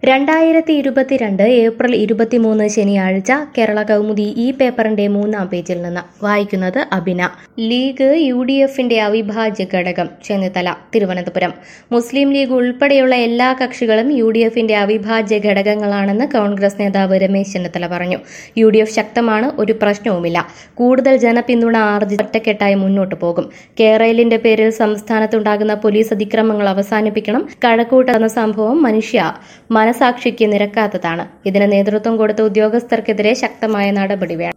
രണ്ടായിരത്തി ഇരുപത്തിരണ്ട് ഏപ്രിൽ ഇരുപത്തിമൂന്ന് ശനിയാഴ്ച കേരള കൗമുദി ഈ പേപ്പറിന്റെ മൂന്നാം പേജിൽ നിന്ന് വായിക്കുന്നത് അബിന ലീഗ് യു ഡി എഫിന്റെ അവിഭാജ്യ ഘടകം ചെന്നിത്തല തിരുവനന്തപുരം മുസ്ലിം ലീഗ് ഉൾപ്പെടെയുള്ള എല്ലാ കക്ഷികളും യു ഡി എഫിന്റെ അവിഭാജ്യ ഘടകങ്ങളാണെന്ന് കോൺഗ്രസ് നേതാവ് രമേശ് ചെന്നിത്തല പറഞ്ഞു യു ഡി എഫ് ശക്തമാണ് ഒരു പ്രശ്നവുമില്ല കൂടുതൽ ജനപിന്തുണ ആർജിച്ച് ഒറ്റക്കെട്ടായി മുന്നോട്ട് പോകും കേരളിന്റെ പേരിൽ സംസ്ഥാനത്തുണ്ടാകുന്ന പോലീസ് അതിക്രമങ്ങൾ അവസാനിപ്പിക്കണം കഴക്കൂട്ട് എന്ന സംഭവം മനുഷ്യ മനസാക്ഷിക്ക് നിരക്കാത്തതാണ് ഇതിന് നേതൃത്വം കൊടുത്ത ഉദ്യോഗസ്ഥർക്കെതിരെ ശക്തമായ നടപടി വേണം